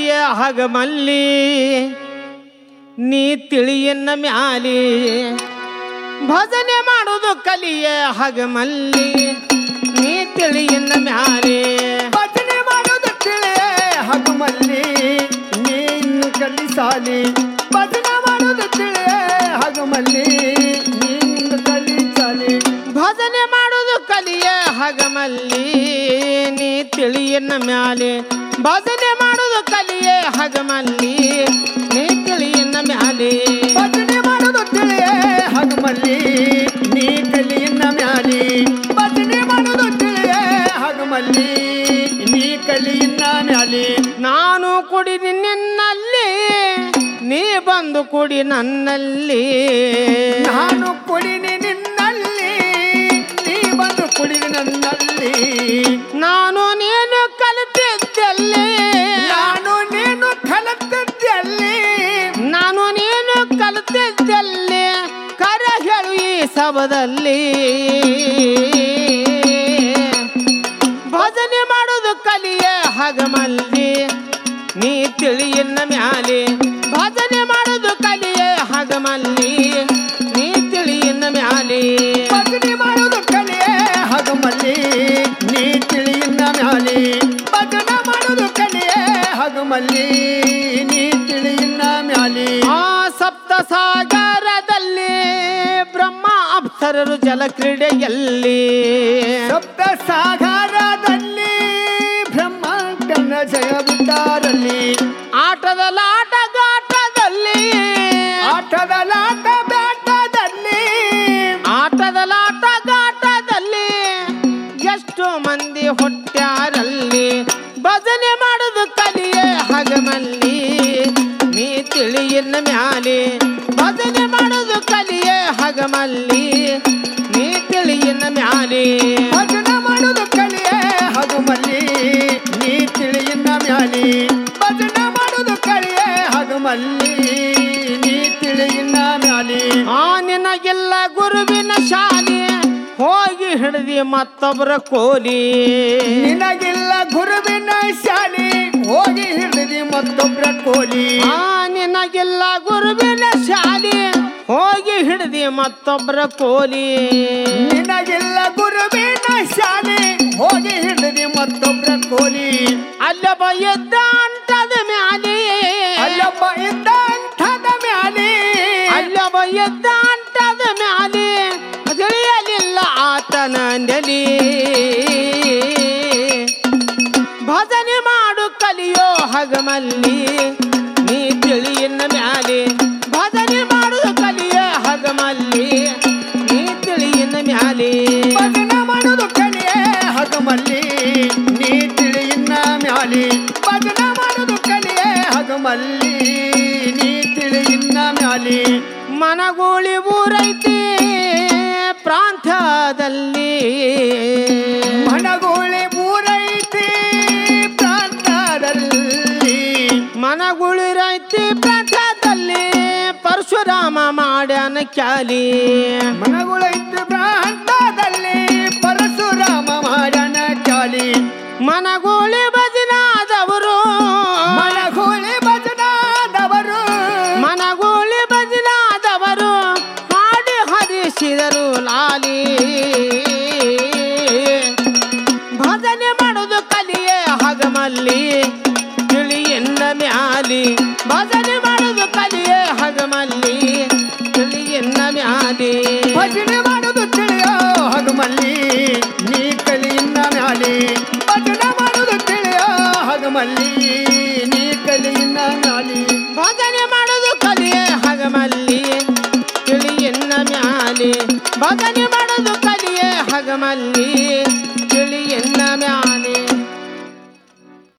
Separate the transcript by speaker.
Speaker 1: ಕಲಿಯ ಹಗಮಲ್ಲಿ ನೀ ತಿಳಿಯನ್ನ ಮ್ಯಾಲಿ ಭಜನೆ ಮಾಡುವುದು ಕಲಿಯ ಹಗಮಲ್ಲಿ ನೀ ತಿಳಿಯನ್ನ ಮ್ಯಾಲಿ
Speaker 2: ಭಜನೆ ಮಾಡೋದು ತಿಳೆ ಹಗಮಲ್ಲಿ ನೀನು ಕಲಿಸಾಲಿ ಭಜನೆ ಮಾಡೋದು ತಿಳೆ ಹಗಮಲ್ಲಿ ನೀನು ಕಲಿಸಾಲಿ
Speaker 1: ಭಜನೆ ಮಾಡುವುದು ಕಲಿಯ ಹಗಮಲ್ಲಿ ನೀ ತಿಳಿಯನ್ನ ಮ್ಯಾಲೆ ಭಜನೆ ಮಾಡುವುದು ಕಲಿಯ ಹಗಮಲ್ಲಿ ನೀ ತಿಳಿಯನ್ನ ಮ್ಯಾಲೆ
Speaker 2: ಭಜನೆ ಮಾಡೋದು ತಿಳೆ ಹಗಮಲ್ಲಿ ನೀ ಕಲಿಯನ್ನ ಮ್ಯಾಲಿ ಭಜನೆ ಮಾಡೋದು ತಿಳೆ ಹಗಮಲ್ಲಿ ನೀ ಕಲಿಯನ್ನ ಮ್ಯಾಲಿ
Speaker 1: ನಾನು ಕುಡಿದಿ ನಿನ್ನಲ್ಲಿ ನೀ ಬಂದು ಕುಡಿ ನನ್ನಲ್ಲಿ
Speaker 2: ನಾನು ಕುಡಿನಿ ನಿನ್ನಲ್ಲಿ ನೀ ಬಂದು ಕುಡಿದಿ ನನ್ನಲ್ಲಿ
Speaker 1: ನಾನು ನೀನು ಕಲಿತಿದ್ದಲ್ಲಿ
Speaker 2: ನಾನು ನೀನು ಕಲತದ್ದಲ್ಲಿ
Speaker 1: ನಾನು ನೀನು ಕಲಿತಿದ್ದಲ್ಲಿ ಕರ ಹೇಳು ಈ ಸಭದಲ್ಲಿ ಭಜನೆ ಮಾಡೋದು ಕಲಿಯ ಹಗಮಲ್ಲಿ ನೀ ತಿಳಿಯನ್ನ ಮ್ಯಾಲೆ ಭಜನೆ ಮಾಡೋದು ಕಲಿಯ ಹಗಮಲ್ಲಿ ನೀ ತಿಳಿಯನ್ನ ಮ್ಯಾಲೆ
Speaker 2: ಭಜನೆ ಮಾಡೋದು ಕಲೆ ಹಗಮಲ್ಲಿ ನೀ ತಿಳಿಯನ್ನ ಮ್ಯಾಲಿ ಭಜನೆ ಮಾಡೋದು ಕಲೆ ಹಗಮಲ್ಲಿ ನೀ ತಿಳಿಯನ್ನ ಮ್ಯಾಲಿ
Speaker 1: ಆ ಸಪ್ತ ಸಾಗರದಲ್ಲಿ ಬ್ರಹ್ಮ ಅಪ್ಸರರು ಜಲಕ್ರೀಡೆಯಲ್ಲಿ
Speaker 2: ಸಪ್ತ ಸಾಗರದಲ್ಲಿ ಬ್ರಹ್ಮಾಂಡನ ಜಯ ಬಿದ್ದಾರಲ್ಲಿ
Speaker 1: ಆಟದಲಾಟ ಗಾಟದಲ್ಲಿ
Speaker 2: ಆಟದಲಾಟ ಬ್ಯಾಟದಲ್ಲಿ
Speaker 1: ಆಟದಲಾಟ ಗಾಟದಲ್ಲಿ ಎಷ್ಟು ಮಂದಿ ಹೊಟ್ಟ್ಯಾರಲ್ಲಿ ಭಜನೆ ಮಾಡುದು ಕಲಿಯ ಹಗಮಲ್ಲಿ ನೀ ತಿಳಿಯನ್ನ ಮ್ಯಾಲೆ ಭಜನೆ ಮಾಡುದು ಕಲಿಯ ಹಗಮಲ್ಲಿ ನೀ ತಿಳಿಯನ್ನ ಮ್ಯಾಲೆ
Speaker 2: ಭಜನೆ ಮಾಡೋದು ಕಲೆ ಹಗಮಲ್ಲಿ ನೀ ತಿಳಿಯನ್ನ ಮ್ಯಾಲಿ ಭಜನೆ ಮಾಡೋದು ಕಲೆ ಹಗಮಲ್ಲಿ ನೀ ತಿಳಿಯನ್ನ ಮ್ಯಾಲಿ
Speaker 1: ಆ ನಿನಗೆಲ್ಲ ಗುರುವಿನ ಶಾಲೆ ಹೋಗಿ ಹಿಡ್ದಿ ಮತ್ತೊಬ್ಬರ ಕೋಲಿ
Speaker 2: ನಿನಗಿಲ್ಲ ಗುರುವಿನ ಶಾಲೆ ಹೋಗಿ ಹಿಡಿದಿ ಮತ್ತೊಬ್ರ ಕೋಲಿ
Speaker 1: ಆ ನಿನಗೆಲ್ಲ ಗುರುವಿನ ಶಾಲೆ ಹೋಗಿ ಹಿಡ್ದಿ ಮತ್ತೊಬ್ಬರ ಕೋಲಿ
Speaker 2: ನಿನಗಿಲ್ಲ ಗುರುವಿನ ಶಾಲೆ ಹೋಗಿ ಹಿಡಿದಿ ಮತ್ತೊಬ್ರ ಕೋಲಿ
Speaker 1: ಅಲ್ಲೊಬ್ಬ ಎದ್ದ ಅಂಟದ ಮ್ಯಾಲೆ
Speaker 2: ಅಲ್ಲೊಬ್ಬ ಇದ್ದ ಅಂಥದ ಮ್ಯಾಲೆ
Speaker 1: ಅಲ್ಲೊಬ್ಬ ಎದ್ದ ಅಂಟದ ಮ್ಯಾಲೆ ತಿಳಿಯಲಿಲ್ಲ ಆತನ ನೆಲಿ ಭಜನೆ ಮಾಡು ಕಲಿಯೋ ಹಗಮಲ್ಲಿ ನೀ ತಿಳಿಯನ್ನ ಮ್ಯಾಲೆ ಭಜನೆ ಮಾಡುದು ಕಲಿಯೋ ಹಗಮಲ್ಲಿ ನೀ ತಿಳಿಯನ್ನ ಮ್ಯಾಲೆ
Speaker 2: ಭಜನೆ ಮಾಡೋದು ಕಲಿಯೇ ಹಗಮಲ್ಲಿ ನೀ ತಿಳಿಯನ್ನ ಮ್ಯಾಲಿ ಭಜನೆ ಮಾಡೋದು ಕಲಿಯೇ ಹಗಮಲ್ಲಿ ನೀ ತಿಳಿಯನ್ನ ಮ್ಯಾಲಿ
Speaker 1: ಮನಗೂಳಿ ಊರೈತಿ ಪ್ರಾಂತ್ಯದಲ್ಲಿ
Speaker 2: ಮನಗೋಳೆ ಊರೈತಿ ಪ್ರಾಂತದಲ್ಲಿ
Speaker 1: ಮನಗುಳಿರೈತಿ ಪ್ರಾಂತ್ಯದಲ್ಲಿ ಪರಶುರಾಮ ಮಾಡ್ಯಾನ ಕ್ಯಾಲಿ
Speaker 2: ಮನಗೋಳೈತಿ ಪ್ರಾಂತದಲ್ಲಿ ಪರಶುರಾಮ ಮಾಡನ ಚಾಲಿ
Speaker 1: ಮನಗೂಳಿ ಭಜನಾದವರು
Speaker 2: ಮನಗೋಳೆ ಭಜನಾದವರು
Speaker 1: ಮನಗೂಳಿ ಭಜನಾದವರು ಹಾಡಿ ಹರಿಸಿದರು ಲಾಲಿ ಭಜನೆ ಮಾಡುದು ಕಲಿಯೇ ಹಗಮಲ್ಲಿ ತಿಳಿಯನ್ನ ಮ್ಯಾಲಿ ಭಜನೆ ಮಾಡುದು ಕಲಿಯೇ ಹಗಮಲ್ಲಿ ತಿಳಿಯನ್ನ ಮ್ಯಾಲಿ
Speaker 2: ಭಜನೆ ಮಾಡೋದು ತಿಳಿಯೋ ಹಗಮಲ್ಲಿ ನೀ ಕಲಿಯನ್ನ ಮ್ಯಾಲಿ ಭಜನೆ ಮಾಡೋದು ತಿಳಿಯೋ ಹಗಮಲ್ಲಿ